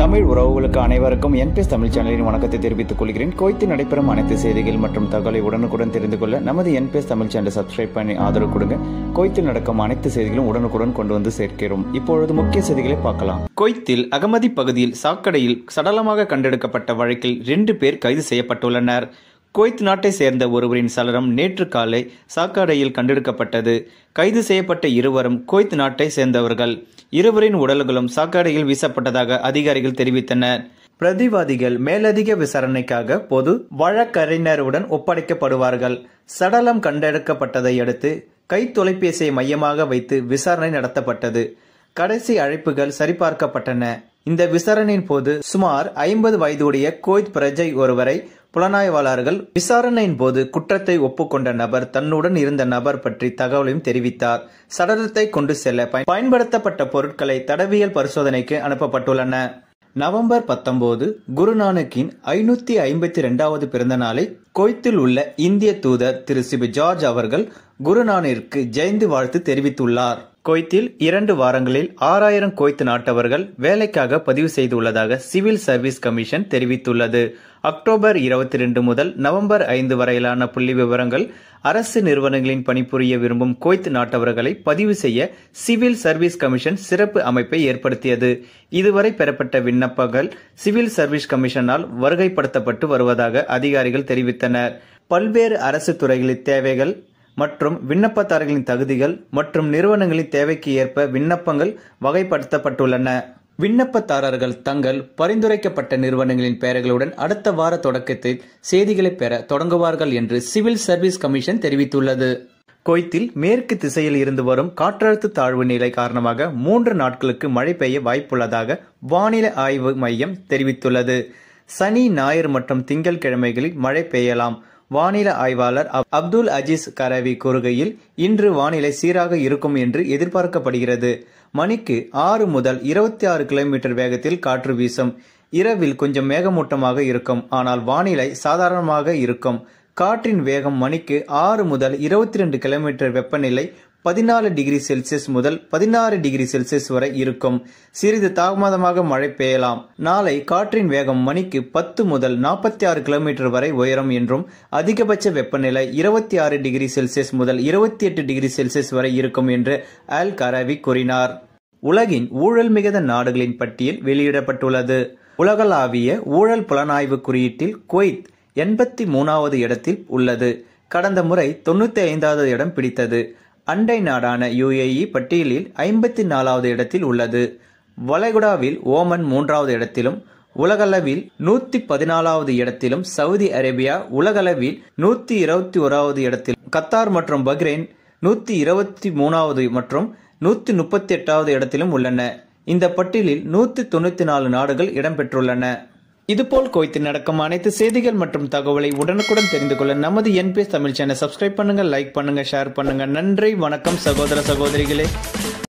தமிழ் உறவுகளுக்கு அனைவருக்கும் என்பிஎஸ் தமிழ் சேனலின் வணக்கத்தை தெரிவித்துக் கொள்கிறேன் கோய்த்து நடைபெறும் அனைத்து செய்திகள் மற்றும் தகவலை உடனுக்குடன் தெரிந்து கொள்ள நமது என்பிஎஸ் தமிழ் சேனலை சப்ஸ்கிரைப் பண்ணி ஆதரவு கொடுங்க கோய்த்தில் நடக்கும் அனைத்து செய்திகளும் உடனுக்குடன் கொண்டு வந்து சேர்க்கிறோம் இப்பொழுது முக்கிய செய்திகளை பார்க்கலாம் கோய்த்தில் அகமதி பகுதியில் சாக்கடையில் சடலமாக கண்டெடுக்கப்பட்ட வழக்கில் ரெண்டு பேர் கைது செய்யப்பட்டுள்ளனர் குவைத் நாட்டை சேர்ந்த ஒருவரின் சடலம் நேற்று காலை சாக்கடையில் கண்டெடுக்கப்பட்டது கைது செய்யப்பட்ட இருவரும் குவைத் நாட்டை சேர்ந்தவர்கள் இருவரின் உடல்களும் சாக்கடையில் வீசப்பட்டதாக அதிகாரிகள் தெரிவித்தனர் பிரதிவாதிகள் மேலதிக விசாரணைக்காக பொது வழக்கறிஞருடன் ஒப்படைக்கப்படுவார்கள் சடலம் கண்டெடுக்கப்பட்டதை அடுத்து கை தொலைபேசியை மையமாக வைத்து விசாரணை நடத்தப்பட்டது கடைசி அழைப்புகள் சரிபார்க்கப்பட்டன இந்த விசாரணையின் போது சுமார் ஐம்பது வயதுடைய கோய்த் பிரஜை ஒருவரை புலனாய்வாளர்கள் விசாரணையின் போது குற்றத்தை ஒப்புக்கொண்ட நபர் தன்னுடன் இருந்த நபர் பற்றி தகவலையும் தெரிவித்தார் சடலத்தை கொண்டு செல்ல பயன்- பயன்படுத்தப்பட்ட பொருட்களை தடவியல் பரிசோதனைக்கு அனுப்பப்பட்டுள்ளன நவம்பர் பத்தொன்பது குருநானக்கின் ஐநூத்தி ஐம்பத்தி இரண்டாவது பிறந்த நாளை கோய்த்தில் உள்ள இந்திய தூதர் திரு சிபி ஜார்ஜ் அவர்கள் குருநானிற்கு ஜெயந்தி வாழ்த்து தெரிவித்துள்ளார் கோய்த்தில் இரண்டு வாரங்களில் ஆறாயிரம் கோய்த்து நாட்டவர்கள் வேலைக்காக பதிவு செய்துள்ளதாக சிவில் சர்வீஸ் கமிஷன் தெரிவித்துள்ளது அக்டோபர் இருபத்தி ரெண்டு முதல் நவம்பர் ஐந்து வரையிலான புள்ளி விவரங்கள் அரசு நிறுவனங்களின் பணிபுரிய விரும்பும் கோய்த் நாட்டவர்களை பதிவு செய்ய சிவில் சர்வீஸ் கமிஷன் சிறப்பு அமைப்பை ஏற்படுத்தியது இதுவரை பெறப்பட்ட விண்ணப்பங்கள் சிவில் சர்வீஸ் கமிஷனால் வருகைப்படுத்தப்பட்டு வருவதாக அதிகாரிகள் தெரிவித்தனர் பல்வேறு அரசு துறைகளின் தேவைகள் மற்றும் விண்ணப்பதாரர்களின் தகுதிகள் மற்றும் நிறுவனங்களின் தேவைக்கு ஏற்ப விண்ணப்பங்கள் வகைப்படுத்தப்பட்டுள்ளன விண்ணப்பதாரர்கள் தங்கள் பரிந்துரைக்கப்பட்ட நிறுவனங்களின் பெயர்களுடன் அடுத்த வார தொடக்கத்தில் செய்திகளை பெற தொடங்குவார்கள் என்று சிவில் சர்வீஸ் கமிஷன் தெரிவித்துள்ளது கோய்த்தில் மேற்கு திசையில் இருந்து வரும் காற்றழுத்த தாழ்வு நிலை காரணமாக மூன்று நாட்களுக்கு மழை பெய்ய வாய்ப்புள்ளதாக வானிலை ஆய்வு மையம் தெரிவித்துள்ளது சனி ஞாயிறு மற்றும் திங்கள் கிழமைகளில் மழை பெய்யலாம் வானிலை ஆய்வாளர் அப்- அப்துல் அஜீஸ் கரவி கூறுகையில் இன்று வானிலை சீராக இருக்கும் என்று எதிர்பார்க்கப்படுகிறது மணிக்கு ஆறு முதல் இருபத்தி ஆறு கிலோமீட்டர் வேகத்தில் காற்று வீசும் இரவில் கொஞ்சம் மேகமூட்டமாக இருக்கும் ஆனால் வானிலை சாதாரணமாக இருக்கும் காற்றின் வேகம் மணிக்கு ஆறு முதல் இருபத்தி ரெண்டு கிலோமீட்டர் வெப்பநிலை பதினாலு டிகிரி செல்சியஸ் முதல் பதினாறு டிகிரி செல்சியஸ் வரை இருக்கும் சிறிது தாமதமாக மழை பெய்யலாம் நாளை காற்றின் வேகம் மணிக்கு பத்து முதல் நாற்பத்தி ஆறு கிலோமீட்டர் வரை உயரும் என்றும் அதிகபட்ச வெப்பநிலை இருபத்தி ஆறு டிகிரி செல்சியஸ் முதல் இருபத்தி எட்டு டிகிரி செல்சியஸ் வரை இருக்கும் என்று அல் கராவி கூறினார் உலகின் ஊழல் மிகுந்த நாடுகளின் பட்டியல் வெளியிடப்பட்டுள்ளது உலகளாவிய ஊழல் புலனாய்வு குறியீட்டில் குவைத் எண்பத்தி மூணாவது இடத்தில் உள்ளது கடந்த முறை தொண்ணூத்தி ஐந்தாவது இடம் பிடித்தது அண்டை நாடான யுஏஇ பட்டியலில் ஐம்பத்தி நாலாவது இடத்தில் உள்ளது வளைகுடாவில் ஓமன் மூன்றாவது இடத்திலும் உலகளவில் நூத்தி பதினாலாவது இடத்திலும் சவுதி அரேபியா உலகளவில் நூத்தி இருபத்தி ஓராவது இடத்தில் கத்தார் மற்றும் பஹ்ரைன் நூத்தி இருபத்தி மூணாவது மற்றும் நூத்தி முப்பத்தி எட்டாவது இடத்திலும் உள்ளன இந்த பட்டியலில் நூத்தி தொண்ணூத்தி நாலு நாடுகள் இடம்பெற்றுள்ளன இதுபோல் கோய்த்தில் நடக்கும் அனைத்து செய்திகள் மற்றும் தகவலை உடனுக்குடன் தெரிந்து கொள்ள நமது என்பிஎஸ் தமிழ் சேனல் சப்ஸ்கிரைப் பண்ணுங்க லைக் பண்ணுங்க ஷேர் பண்ணுங்க நன்றி வணக்கம் சகோதர சகோதரிகளே